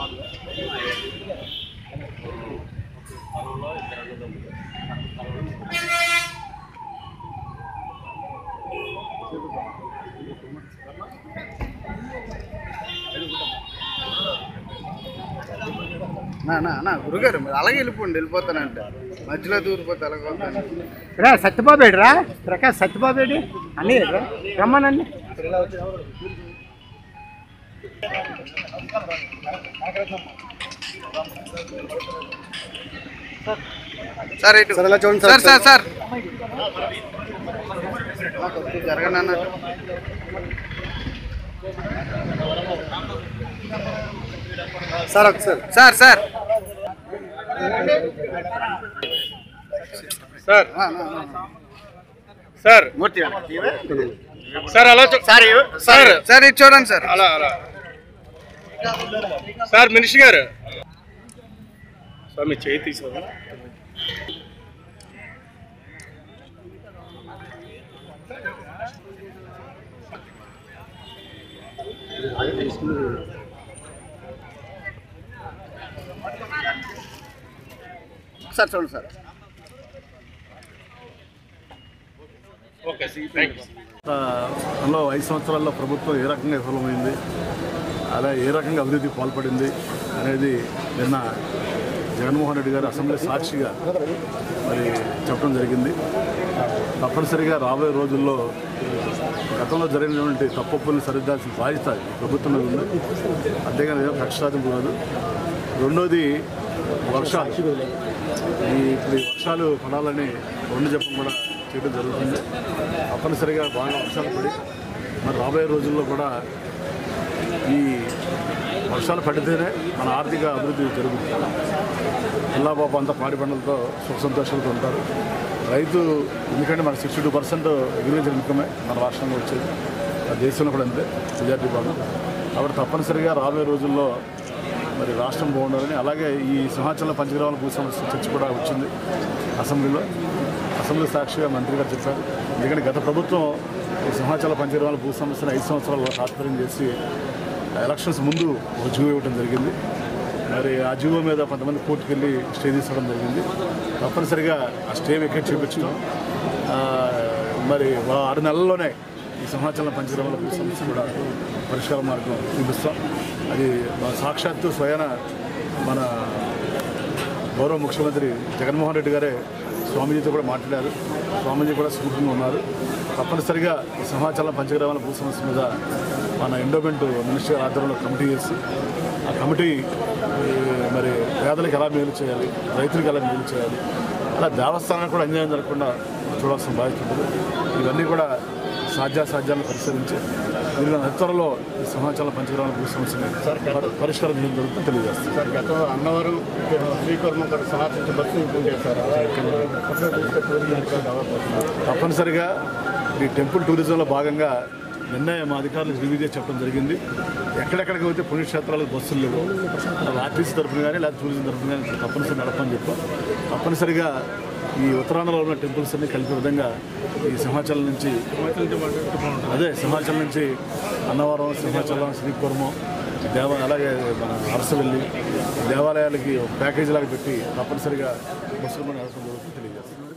నా నా నా గురుగారు మీరు అలాగే వెళ్ళిపోండి వెళ్ళిపోతానంటే మధ్యలో దూరిపోతే అలాగే రా సత్యబాబేడు రా ప్రకాష్ సత్యబాబేడి అన్నీ రా రమ్మనండి సార్ ఇటు సార్, ఇలా చూడండి సార్ సార్. సార్ సార్ జరగండి అన్నట్టు సార్ ఒకసారి సార్ సార్ సార్ ఆ, నా, నా, నా. సార్ మూర్తి సార్ అలా చూ- సార్ సార్ సార్ ఇది చూడండి సార్ అలా అలా సార్ మినిషి గారు స్వామి చేయి తీసుకో సార్ చూడండి సార్ ఓకే థ్యాంక్ యూ లో ఐదు సంవత్సరాల్లో ప్రభుత్వం ఏ రకంగా విఫలమైంది అలా ఏ రకంగా అభివృద్ధి పాల్పడింది అనేది నిన్న జగన్మోహన్ రెడ్డి గారు అసెంబ్లీ సాక్షిగా మరి చెప్పడం జరిగింది తప్పనిసరిగా రాబోయే రోజుల్లో గతంలో జరిగినటువంటి తప్పులను సరిదిద్దాల్సిన బాధ్యత ఈ ప్రభుత్వం మీద ఉంది అంతేగాని ఏదో కక్ష సాధింపు కాదు రెండోది వర్షాలు ఈ ఇప్పుడు ఈ వర్షాలు పడాలని రెండు చెప్పం కూడా చేయడం జరుగుతుంది తప్పనిసరిగా బాగా వర్షాలు పడి మరి రాబోయే రోజుల్లో కూడా ఈ వర్షాలు పడితేనే మన ఆర్థిక అభివృద్ధి జరుగుతుంది జిల్లా పాప అంతా పాడి పంటలతో సుఖ సంతోషాలతో ఉంటారు రైతు ఎందుకంటే మన సిక్స్టీ టూ పర్సెంట్ అగ్రికల్చర్ ఇన్కమే మన రాష్ట్రంలో వచ్చేది మన దేశంలో కూడా అంతే మెజార్టీ భాగం కాబట్టి తప్పనిసరిగా రాబోయే రోజుల్లో మరి రాష్ట్రం బాగుండాలని అలాగే ఈ సింహాచలం పంచగ్రామాల భూ సమస్య చర్చ కూడా వచ్చింది అసెంబ్లీలో అసెంబ్లీ సాక్షిగా మంత్రి గారు చెప్పారు ఎందుకంటే గత ప్రభుత్వం ఈ సింహాచల పంచగ్రామాల భూ సమస్యను ఐదు సంవత్సరాలు తాత్పర్యం చేసి ఎలక్షన్స్ ముందు ఒక జీవో ఇవ్వడం జరిగింది మరి ఆ జీవో మీద కొంతమంది కోర్టుకు వెళ్ళి స్టే తీసుకోవడం జరిగింది తప్పనిసరిగా ఆ స్టే వికెట్ చూపించడం ఆ, మరి వా- ఆరు నెలల్లోనే ఈ సింహాచలం పంచగ్రామాల భూ సమస్య కూడా పరిష్కార మార్గం చూపిస్తాం అది మా సాక్షాత్తు స్వయాన మన గౌరవ ముఖ్యమంత్రి జగన్మోహన్ రెడ్డి గారే స్వామీజీతో కూడా మాట్లాడారు స్వామీజీ కూడా స్ఫూర్తిగా ఉన్నారు తప్పనిసరిగా ఈ సింహాచలం పంచగ్రామాల భూ సమస్య మీద మన ఎండోమెంట్ మినిస్టర్ ఆధ్వర్యంలో కమిటీ చేసి ఆ కమిటీ ఈ, మరి పేదలకు ఎలా మేలు చేయాలి రైతులకు ఎలా మేలు చేయాలి అలా దేవస్థానానికి కూడా అన్యాయం జరగకుండా చూడాల్సిన బాధ్యత ఉంటుంది ఇవన్నీ కూడా సాధ్యాసాధ్యాలను పరిశీలించి వీళ్ళ త్వరలో ఈ సింహాచలం పంచగ్రామాల భూ సమస్యని పరి- పరిష్కారం చేయడం జరుగుతుందని తెలియజేస్తాం సార్ గతంలో అన్నవరం శ్రీకర్మ కూడా సమర్పించి బస్సు ఉంటుండే సార్ అలా తప్పనిసరిగా ఈ టెంపుల్ టూరిజంలో భాగంగా నిన్న మా అధికారులకు రివ్యూ చేసి చెప్పడం జరిగింది ఎక్కడెక్కడికి పోతే పుణ్యక్షేత్రాలకు బస్సులు లేవు అది ఆర్టీసీ తరఫున కానీ లేదా టూరిజం తరఫున కానీ ఇప్పుడు తప్పనిసరి నడపని చెప్పాం తప్పనిసరిగా ఈ ఉత్తరాంధ్రలో ఉన్న టెంపుల్స్ అన్ని కలిపే విధంగా ఈ సింహాచలం నుంచి అదే సింహాచలం నుంచి అన్నవరం సింహాచలం శ్రీకూర్మం దేవ అలాగే మన అరసవెల్లి దేవాలయాలకి ఒక ప్యాకేజీ లాగా పెట్టి తప్పనిసరిగా బస్సులు మన అవసరం జరుగుతుంది తెలియజేస్తుంది